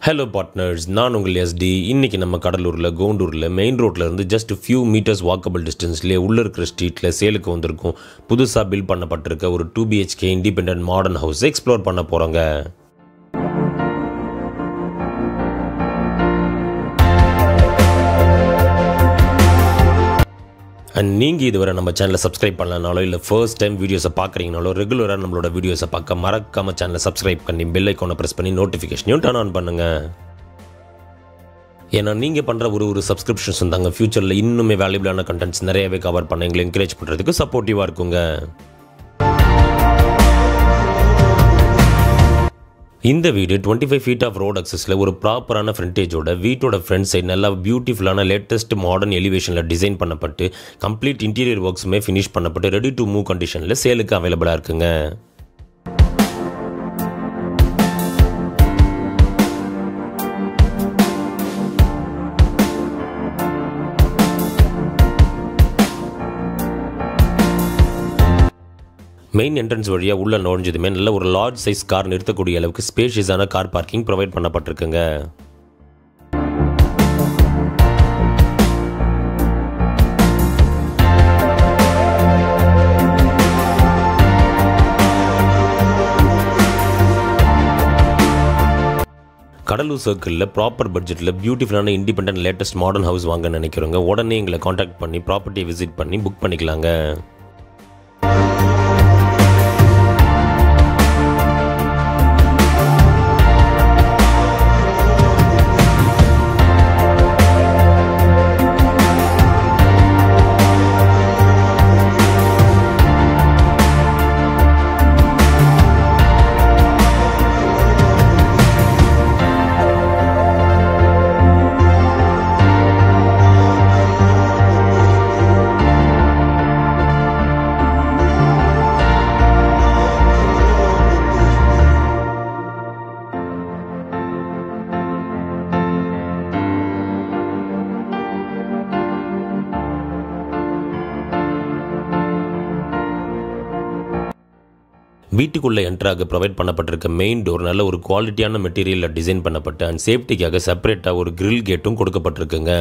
hello partners நான் உங்கள் ST இன்றைக்கி நம்ம கடலூரில் கோண்டூரில் மெயின் ரோட்டில் இருந்து ஜஸ்ட் ஃபியூ மீட்டர்ஸ் வாக்கபிள் டிஸ்டன்ஸ்லேயே உள்ளே இருக்கிற ஸ்ட்ரீட்டில் சேலுக்கு வந்திருக்கும் புதுசாக பில்ட் பண்ணப்பட்டிருக்க ஒரு two BHK independent modern house explore பண்ண போகிறோங்க அண்ட் நீங்கள் இதுவரை நம்ம சேனலை சப்ஸ்கிரைப் பண்ணலனாலோ இல்லை ஃபர்ஸ்ட் டைம் வீடியோஸை பார்க்குறீங்கனாலோ ரெகுலராக நம்மளோட வீடியோஸை பார்க்க மறக்காம சேனலை சப்ஸ்கிரைப் பண்ணி பெல் ஐக்கானை ப்ரெஸ் பண்ணி நோட்டிஃபிகேஷனையும் டர்ன் ஆன் பண்ணுங்கள் ஏன்னா நீங்கள் பண்ணுற ஒரு ஒரு சப்ஸ்கிரிப்ஷன்ஸ் தாங்க ஃப்யூச்சரில் இன்னுமே வேல்யூபிளான கண்டென்ட்ஸ் நிறையவே கவர் பண்ண எங்களை என்கரேஜ் பண்ணுறதுக்கு சப்போர்ட்டிவாக இருக்குங்க இந்த வீடு twenty five feet of road அக்சஸில் ஒரு ப்ராப்பரான ஃப்ரண்டேஜோட வீட்டோட ஃப்ரண்ட் சைடு நல்லா பியூட்டிஃபுல்லான லேட்டஸ்ட் மாடர்ன் எலிவேஷனில் டிசைன் பண்ணப்பட்டு கம்ப்ளீட் இன்டீரியர் ஒர்க்ஸுமே ஃபினிஷ் பண்ணப்பட்டு ரெடி டு மூவ் கண்டிஷனில் சேலுக்கு அவைலபிளாக இருக்குங்க மெயின் என்ட்ரன்ஸ் வழியாக உள்ள நுழைஞ்சதுமே நல்ல ஒரு லார்ஜ் சைஸ் கார் நிறுத்தக்கூடிய அளவுக்கு ஸ்பேஷியஸான கார் பார்க்கிங் ப்ரொவைட் பண்ணப்பட்டிருக்குங்க கடலூர் சர்க்கிளில் ப்ராப்பர் பட்ஜெட்டில் பியூட்டிஃபுல்லான இண்டிபெண்ட் லேட்டஸ்ட் மாடர்ன் ஹவுஸ் வாங்க நினைக்கிறவங்க உடனே எங்களை காண்டாக்ட் பண்ணி ப்ராப்பர்ட்டியை விசிட் பண்ணி புக் பண்ணிக்கலாங்க வீட்டுக்குள்ளே என்ட்ராக ப்ரொவைட் பண்ணப்பட்டிருக்க மெயின் டோர் நல்ல ஒரு குவாலிட்டியான மெட்டீரியலில் டிசைன் பண்ணப்பட்டு அண்ட் சேஃப்டிக்காக செப்பரேட்டாக ஒரு கிரில் கேட்டும் கொடுக்கப்பட்டிருக்குங்க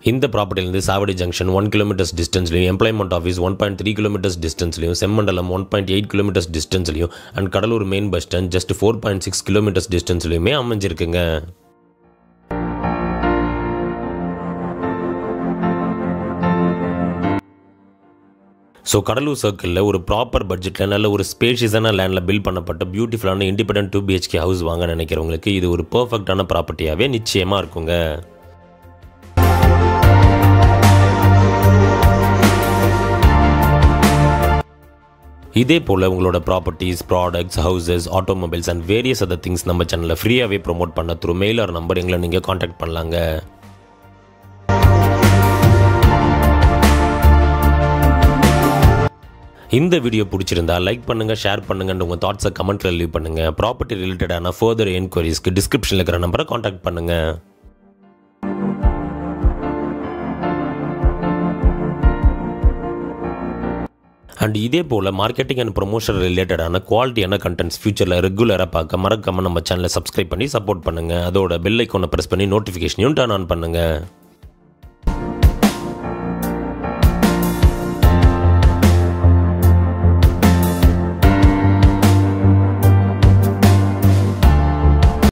இந்த ப்ராப்பர்ட்டிலேருந்து சாவடி ஜங்ஷன் ஒன் கிலோமீட்டர்ஸ் டிஸ்டன்ஸ்லையும் employment office one point three kilometres டிஸ்டன்ஸ்லையும் Semmandalam one point eight kilometres டிஸ்டன்ஸ்லையும் and Cuddalore main bus stand just four point six kilometres டிஸ்டன்ஸ்லையுமே அமைஞ்சிருக்குங்க ஸோ கடலூர் சர்க்கிளில் ஒரு ப்ராப்பர் பட்ஜெட்டில் நல்ல ஒரு ஸ்பேஷியஸான லேண்டில் பில்ட் பண்ணப்பட்ட பியூட்டிஃபுல்லான இண்டிபெண்டன்ட் டூ பிஹெச்கே ஹவுஸ் வாங்க நினைக்கிறவங்களுக்கு இது ஒரு பர்ஃபெக்டான ப்ராப்பர்ட்டியாகவே நிச்சயமாக இருக்குங்க இதே போல் உங்களோட properties products houses automobiles and various other things நம்ம சேனலில் ஃப்ரீயாகவே ப்ரோமோட் பண்ண த்ரூ மெயிலர் நம்பர் எங்களை நீங்கள் காண்டாக்ட் பண்ணலாங்க இந்த வீடியோ பிடிச்சிருந்தா லைக் பண்ணுங்க ஷேர் பண்ணுங்கன்னு உங்கள் தாட்ஸை கமெண்ட்ல லீவ் பண்ணுங்க ப்ராப்பர்ட்டி ரிலேட்டடான ஃபர்தர் என்கொயரிஸ்க்கு டிஸ்கிரிப்ஷனில் இருக்கிற நம்பரை காண்டாக்ட் பண்ணுங்க அண்ட் இதே போல் மார்க்கெட்டிங் அண்ட் ப்ரொமோஷன் ரிலேட்டடான குவாலிட்டியான கண்டென்ட்ஸ் ஃபியூச்சரில் ரெகுலராக பார்க்க மறக்காமல் நம்ம சேனலை சப்ஸ்கிரைப் பண்ணி சப்போர்ட் பண்ணுங்கள் அதோட பெல் ஐக்கானை ப்ரெஸ் பண்ணி நோட்டிஃபிகேஷனையும் டர்ன் ஆன் பண்ணுங்கள்